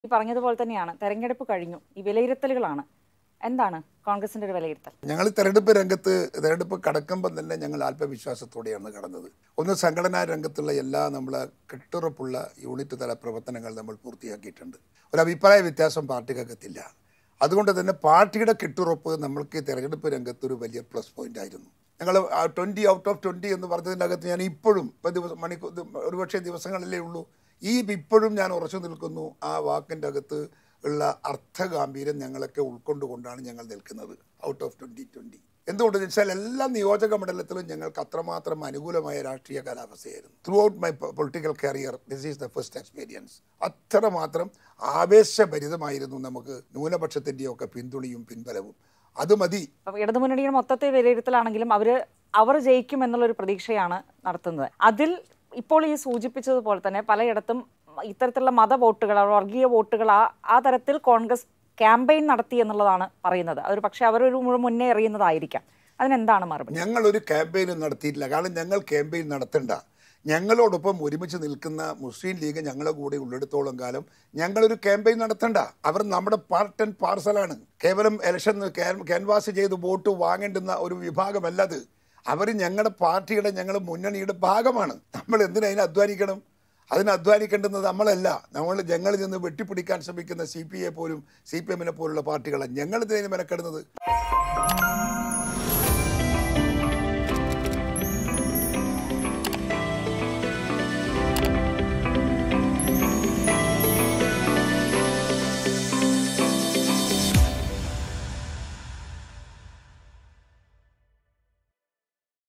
ഈ പറഞ്ഞതുപോലെ തന്നെയാണ് തെരഞ്ഞെടുപ്പ് കഴിഞ്ഞു ഈ വിലയിരുത്തലുകളാണ് എന്താണ് കോൺഗ്രസിന്റെ ഒരു വിലയിരുത്തൽ ഞങ്ങൾ തെരഞ്ഞെടുപ്പ് രംഗത്ത് തെരഞ്ഞെടുപ്പ് കടക്കുമ്പോൾ തന്നെ ഞങ്ങൾ ആത്മവിശ്വാസത്തോടെയാണ് കടന്നത് ഒന്ന് സംഘടനാ രംഗത്തുള്ള എല്ലാ നമ്മളെ കെട്ടുറപ്പുള്ള യൂണിറ്റ് തല പ്രവർത്തനങ്ങൾ നമ്മൾ പൂർത്തിയാക്കിയിട്ടുണ്ട് ഒരു അഭിപ്രായ വ്യത്യാസം പാർട്ടിക്കകത്തില്ല അതുകൊണ്ട് തന്നെ പാർട്ടിയുടെ കെട്ടുറപ്പ് നമ്മൾക്ക് ഈ തെരഞ്ഞെടുപ്പ് രംഗത്ത് ഒരു വലിയ പ്ലസ് പോയിന്റ് ആയിരുന്നു ഞങ്ങൾ ട്വൻറ്റി ഔട്ട് ഓഫ് ട്വൻറ്റി എന്ന് പറഞ്ഞതിൻ്റെ അകത്ത് ഞാൻ ഇപ്പോഴും ഇപ്പോൾ ദിവസം മണിക്കൂർ ഒരുപക്ഷെ ദിവസങ്ങളല്ലേ ഉള്ളൂ ഈ ഇപ്പോഴും ഞാൻ ഉറച്ചു നിൽക്കുന്നു ആ വാക്കിൻ്റെ അകത്ത് ഉള്ള അർത്ഥഗാംഭീര്യം ഞങ്ങളൊക്കെ ഉൾക്കൊണ്ടുകൊണ്ടാണ് ഞങ്ങൾ നിൽക്കുന്നത് ഔട്ട് ഓഫ് ട്വൻറ്റി ട്വൻറ്റി എന്തുകൊണ്ടെന്ന് വെച്ചാൽ എല്ലാ നിയോജക മണ്ഡലത്തിലും ഞങ്ങൾക്ക് അത്രമാത്രം അനുകൂലമായ രാഷ്ട്രീയ കാലാവസ്ഥയായിരുന്നു throughout my political career this is the first experience അത്രമാത്രം ആവേശഭരിതമായിരുന്നു നമുക്ക് ന്യൂനപക്ഷത്തിൻ്റെയൊക്കെ പിന്തുണയും പിൻബലവും അത് മതി അപ്പൊ ഇടതുമുന്നണിയുടെ മൊത്തത്തെ വിലയിരുത്തലാണെങ്കിലും അവര് അവർ ജയിക്കും എന്നുള്ളൊരു പ്രതീക്ഷയാണ് നടത്തുന്നത് അതിൽ ഇപ്പോൾ ഈ സൂചിപ്പിച്ചതുപോലെ തന്നെ പലയിടത്തും ഇത്തരത്തിലുള്ള മത വോട്ടുകൾ വർഗീയ വോട്ടുകൾ ആ ആ തരത്തിൽ കോൺഗ്രസ് ക്യാമ്പയിൻ നടത്തി എന്നുള്ളതാണ് പറയുന്നത് അതൊരു പക്ഷേ അവരൊരു മുഴു- മുന്നേ എറിയുന്നതായിരിക്കാം അതിനെന്താണ് മറുപടി ഞങ്ങളൊരു ക്യാമ്പയിനും നടത്തിയിട്ടില്ല കാരണം ഞങ്ങൾ ക്യാമ്പയിൻ നടത്തണ്ട ഞങ്ങളോടൊപ്പം ഒരുമിച്ച് നിൽക്കുന്ന മുസ്ലിം ലീഗ് ഞങ്ങളെ കൂടെ ഉള്ളിടത്തോളം കാലം ഞങ്ങളൊരു ക്യാമ്പയിൻ നടത്തണ്ട അവർ നമ്മുടെ പാർട്ട് ആൻഡ് പാർസലാണ് കേവലം ഇലക്ഷൻ ക്യാൻവാസ് ചെയ്ത് വോട്ട് വാങ്ങേണ്ടുന്ന ഒരു വിഭാഗമല്ലത് അവർ ഞങ്ങളുടെ പാർട്ടിയുടെ ഞങ്ങളുടെ മുന്നണിയുടെ ഭാഗമാണ് നമ്മൾ എന്തിനു അതിനെ അധ്വാനിക്കണം അതിന് അധ്വാനിക്കേണ്ടുന്നത് നമ്മളല്ല നമ്മൾ ഞങ്ങളിൽ നിന്ന് വെട്ടിപ്പിടിക്കാൻ ശ്രമിക്കുന്ന സി പി ഐ പോലും സി പി എമ്മിനെ പോലുള്ള പാർട്ടികളാണ് ഞങ്ങൾ ഇതിനെ മെനക്കെടുന്നത്